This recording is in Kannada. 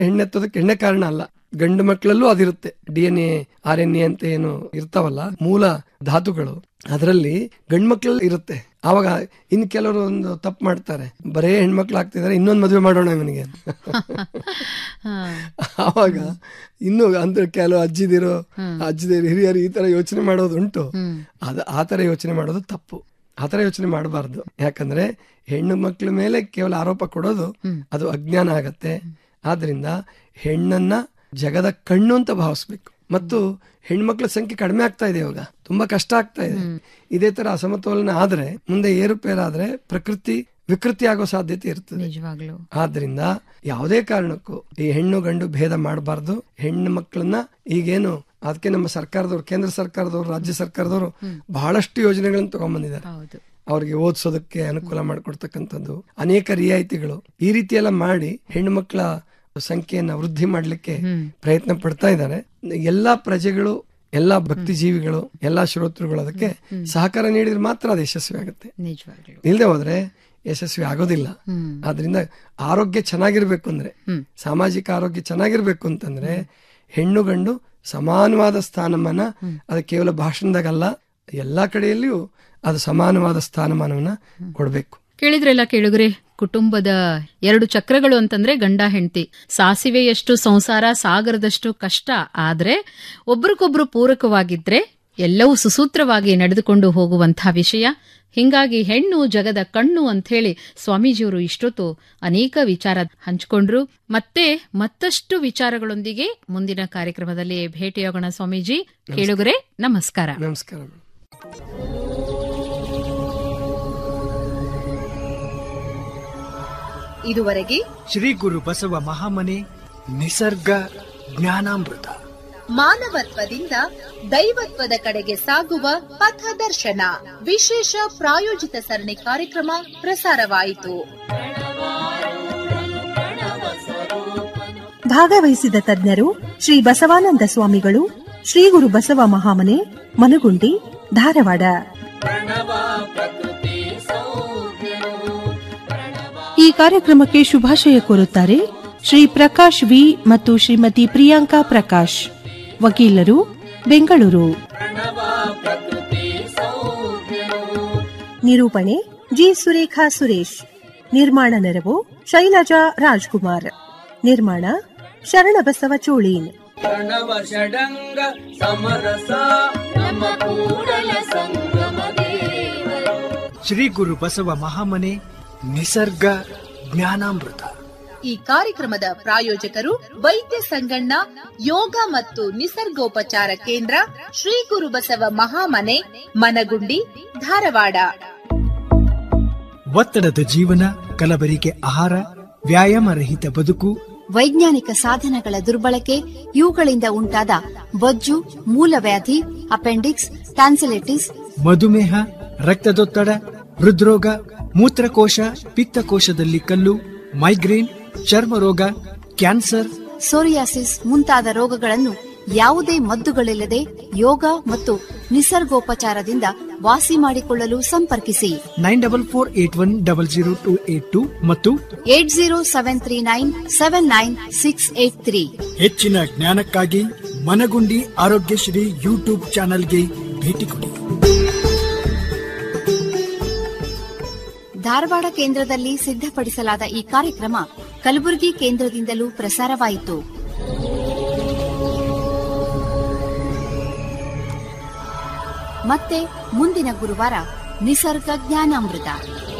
ಹೆಣ್ಣೆತ್ತೋದಕ್ಕೆ ಹೆಣ್ಣೆ ಕಾರಣ ಅಲ್ಲ ಗಂಡು ಮಕ್ಕಳಲ್ಲೂ ಅದಿರುತ್ತೆ D N A R N A ಅಂತ ಏನು ಇರ್ತಾವಲ್ಲ ಮೂಲ ಧಾತುಗಳು ಅದರಲ್ಲಿ ಗಂಡು ಮಕ್ಕಳಲ್ಲಿ ಇರುತ್ತೆ ಆವಾಗ ಇನ್ ಕೆಲವರು ಒಂದು ತಪ್ಪು ಮಾಡ್ತಾರೆ ಬರೇ ಹೆಣ್ಮಕ್ಳು ಆಗ್ತಿದಾರೆ ಇನ್ನೊಂದು ಮದುವೆ ಮಾಡೋಣ ಇವನಿಗೆ ಆವಾಗ ಇನ್ನು ಅಂದ್ರೆ ಕೆಲವು ಅಜ್ಜಿದಿರೋ ಅಜ್ಜಿದಿರೋ ಹಿರಿಯರು ಈ ತರ ಯೋಚನೆ ಮಾಡೋದುಂಟು ಅದು ಆ ತರ ಯೋಚನೆ ಮಾಡೋದು ತಪ್ಪು ಆ ತರ ಯೋಚನೆ ಮಾಡಬಾರ್ದು ಯಾಕಂದ್ರೆ ಹೆಣ್ಣು ಮಕ್ಕಳ ಮೇಲೆ ಕೇವಲ ಆರೋಪ ಕೊಡೋದು ಅದು ಅಜ್ಞಾನ ಆಗತ್ತೆ ಆದ್ರಿಂದ ಹೆಣ್ಣನ್ನ ಜಗದ ಕಣ್ಣು ಅಂತ ಭಾವಿಸ್ಬೇಕು ಮತ್ತು ಹೆಣ್ಮಕ್ಳ ಸಂಖ್ಯೆ ಕಡಿಮೆ ಆಗ್ತಾ ಇದೆ ಇವಾಗ ತುಂಬಾ ಕಷ್ಟ ಆಗ್ತಾ ಇದೆ ಇದೇ ತರ ಅಸಮತೋಲನ ಆದ್ರೆ ಮುಂದೆ ಏರುಪೇರಾದ್ರೆ ಪ್ರಕೃತಿ ವಿಕೃತಿ ಆಗೋ ಸಾಧ್ಯತೆ ಇರ್ತದೆ ನಿಜವಾಗ್ಲು ಆದ್ರಿಂದ ಯಾವುದೇ ಕಾರಣಕ್ಕೂ ಈ ಹೆಣ್ಣು ಗಂಡು ಭೇದ ಮಾಡಬಾರ್ದು ಹೆಣ್ಣು ಮಕ್ಕಳನ್ನ ಈಗೇನು ಅದಕ್ಕೆ ನಮ್ಮ ಸರ್ಕಾರದವ್ರು ಕೇಂದ್ರ ಸರ್ಕಾರದವ್ರು ರಾಜ್ಯ ಸರ್ಕಾರದವರು ಬಹಳಷ್ಟು ಯೋಜನೆಗಳನ್ನ ತಗೊಂಡ್ಬಂದಿದ್ದಾರೆ ಹೌದು ಅವ್ರಿಗೆ ಓದಿಸೋದಕ್ಕೆ ಅನುಕೂಲ ಮಾಡಿಕೊಡ್ತಕ್ಕಂಥದ್ದು ಅನೇಕ ರಿಯಾಯಿತಿಗಳು ಈ ರೀತಿ ಎಲ್ಲ ಮಾಡಿ ಹೆಣ್ಣು ಮಕ್ಕಳ ಸಂಖ್ಯೆಯನ್ನ ವೃದ್ಧಿ ಮಾಡ್ಲಿಕ್ಕೆ ಪ್ರಯತ್ನ ಪಡ್ತಾ ಇದ್ದಾರೆ ಎಲ್ಲಾ ಪ್ರಜೆಗಳು ಎಲ್ಲಾ ಭಕ್ತಿ ಜೀವಿಗಳು ಎಲ್ಲಾ ಶ್ರೋತೃಗಳು ಅದಕ್ಕೆ ಸಹಕಾರ ನೀಡಿದ್ರೆ ಮಾತ್ರ ಅದು ಯಶಸ್ವಿ ಆಗುತ್ತೆ ನಿಜವಾಗ್ಲು ಇಲ್ಲದೆ ಹೋದ್ರೆ ಯಶಸ್ವಿ ಆಗೋದಿಲ್ಲ ಆದ್ರಿಂದ ಆರೋಗ್ಯ ಚೆನ್ನಾಗಿರ್ಬೇಕು ಅಂದ್ರೆ ಸಾಮಾಜಿಕ ಆರೋಗ್ಯ ಚೆನ್ನಾಗಿರ್ಬೇಕು ಅಂತಂದ್ರೆ ಹೆಣ್ಣು ಗಂಡು ಸಮಾನವಾದ ಸ್ಥಾನಮಾನ ಅದು ಕೇವಲ ಭಾಷಣದಾಗಲ್ಲ ಎಲ್ಲಾ ಕಡೆಯಲ್ಲಿಯೂ ಅದು ಸಮಾನವಾದ ಸ್ಥಾನಮಾನವನ್ನ ಕೊಡಬೇಕು ಕೇಳಿದ್ರೆಲ್ಲ ಕೇಳುಗ್ರೆ ಕುಟುಂಬದ ಎರಡು ಚಕ್ರಗಳು ಅಂತಂದ್ರೆ ಗಂಡ ಹೆಂಡತಿ ಸಾಸಿವೆಯಷ್ಟು ಸಂಸಾರ ಸಾಗರದಷ್ಟು ಕಷ್ಟ ಆದ್ರೆ ಒಬ್ರಿಗೊಬ್ರು ಪೂರಕವಾಗಿದ್ರೆ ಎಲ್ಲವೂ ಸುಸೂತ್ರವಾಗಿ ನಡೆದುಕೊಂಡು ಹೋಗುವಂತಹ ವಿಷಯ ಹಿಂಗಾಗಿ ಹೆಣ್ಣು ಜಗದ ಕಣ್ಣು ಅಂತ ಹೇಳಿ ಸ್ವಾಮೀಜಿಯವರು ಇಷ್ಟೊತ್ತು ಅನೇಕ ವಿಚಾರ ಹಂಚಿಕೊಂಡ್ರು ಮತ್ತೆ ಮತ್ತಷ್ಟು ವಿಚಾರಗಳೊಂದಿಗೆ ಮುಂದಿನ ಕಾರ್ಯಕ್ರಮದಲ್ಲಿ ಭೇಟಿಯಾಗೋಣ ಸ್ವಾಮೀಜಿ ಕೇಳುಗರೆ ನಮಸ್ಕಾರ ನಮಸ್ಕಾರ ಮೇಡಮ್ ಇದುವರೆಗೆ ಶ್ರೀ ಗುರು ಬಸವ ಮಹಾಮನೆ ನಿಸರ್ಗ ಜ್ಞಾನಾಮೃತ ಮಾನವತ್ವದಿಂದ ದೈವತ್ವದ ಕಡೆಗೆ ಸಾಗುವ ಪಥದರ್ಶನ ವಿಶೇಷ ಪ್ರಾಯೋಜಿತ ಸರಣಿ ಕಾರ್ಯಕ್ರಮ ಪ್ರಸಾರವಾಯಿತು ಭಾಗವಹಿಸಿದ ತಜ್ಞರು ಶ್ರೀ ಬಸವಾನಂದ ಸ್ವಾಮಿಗಳು ಶ್ರೀ ಗುರು ಬಸವ ಮಹಾಮನೆ ಮನಗುಂಡಿ ಧಾರವಾಡ ಈ ಕಾರ್ಯಕ್ರಮಕ್ಕೆ ಶುಭಾಶಯ ಕೋರುತ್ತಾರೆ ಶ್ರೀ ಪ್ರಕಾಶ್ ವಿ ಮತ್ತು ಶ್ರೀಮತಿ ಪ್ರಿಯಾಂಕಾ ಪ್ರಕಾಶ್ ವಕೀಲರು ಬೆಂಗಳೂರು ನಿರೂಪಣೆ ಜಿ ಸುರೇಖಾ ಸುರೇಶ್ ನಿರ್ಮಾಣ ನೆರವು ಶೈಲಜಾ ರಾಜ್ಕುಮಾರ್ ನಿರ್ಮಾಣ ಶರಣಬಸವ ಚೋಳೀನ್ ಪ್ರಣವ ಷಡಂಗ ಸಮರಸ ನಮ್ಮ ಕೂಡಲ ಸಂಗಮ ದೇವರು ಶ್ರೀ ಗುರು ಬಸವ ಮಹಾಮನೆ ನಿಸರ್ಗ ಜ್ಞಾನಾಮೃತ ಈ ಕಾರ್ಯಕ್ರಮದ ಪ್ರಾಯೋಜಕರು ವೈದ್ಯ ಸಂಗಣ್ಣ ಯೋಗ ಮತ್ತು ನಿಸರ್ಗೋಪಚಾರ ಕೇಂದ್ರ ಶ್ರೀ ಗುರು ಬಸವ ಮಹಾಮನೆ ಮನಗುಂಡಿ ಧಾರವಾಡ ಒತ್ತಡದ ಜೀವನ ಕಲಬರಿಕೆ ಆಹಾರ ವ್ಯಾಯಾಮ ರಹಿತ ಬದುಕು ವೈಜ್ಞಾನಿಕ ಸಾಧನಗಳ ದುರ್ಬಳಕೆ ಇವುಗಳಿಂದ ಉಂಟಾದ ಬೊಜ್ಜು ಮೂಲವ್ಯಾಧಿ ಅಪೆಂಡಿಕ್ಸ್ ಟ್ಯಾನ್ಸಿಲಿಟಿಸ್ ಮಧುಮೇಹ ರಕ್ತದೊತ್ತಡ ಹೃದ್ರೋಗ ಮೂತ್ರಕೋಶ ಪಿತ್ತಕೋಶದಲ್ಲಿ ಕಲ್ಲು ಮೈಗ್ರೇನ್ ಚರ್ಮ ರೋಗ ಕ್ಯಾನ್ಸರ್ ಸೋರಿಯಾಸಿಸ್ ಮುಂತಾದ ರೋಗಗಳನ್ನು ಯಾವುದೇ ಮದ್ದುಗಳಿಲ್ಲದೆ ಯೋಗ ಮತ್ತು ನಿಸರ್ಗೋಪಚಾರದಿಂದ ವಾಸಿ ಮಾಡಿಕೊಳ್ಳಲು ಸಂಪರ್ಕಿಸಿ nine double four eight one double zero two eight two ಮತ್ತು eight zero seven three nine seven nine six eight three ಹೆಚ್ಚಿನ ಜ್ಞಾನಕ್ಕಾಗಿ ಮನಗುಂಡಿ ಆರೋಗ್ಯಶ್ರೀ ಯೂಟ್ಯೂಬ್ ಚಾನೆಲ್ಗೆ ಭೇಟಿ ಕೊಡಿ ಧಾರವಾಡ ಕೇಂದ್ರದಲ್ಲಿ ಸಿದ್ಧಪಡಿಸಲಾದ ಈ ಕಾರ್ಯಕ್ರಮ ಕಲಬುರಗಿ ಕೇಂದ್ರದಿಂದಲೂ ಪ್ರಸಾರವಾಯಿತು ಮತ್ತೆ ಮುಂದಿನ ಗುರುವಾರ ನಿಸರ್ಗ ಜ್ಞಾನಾಮೃತ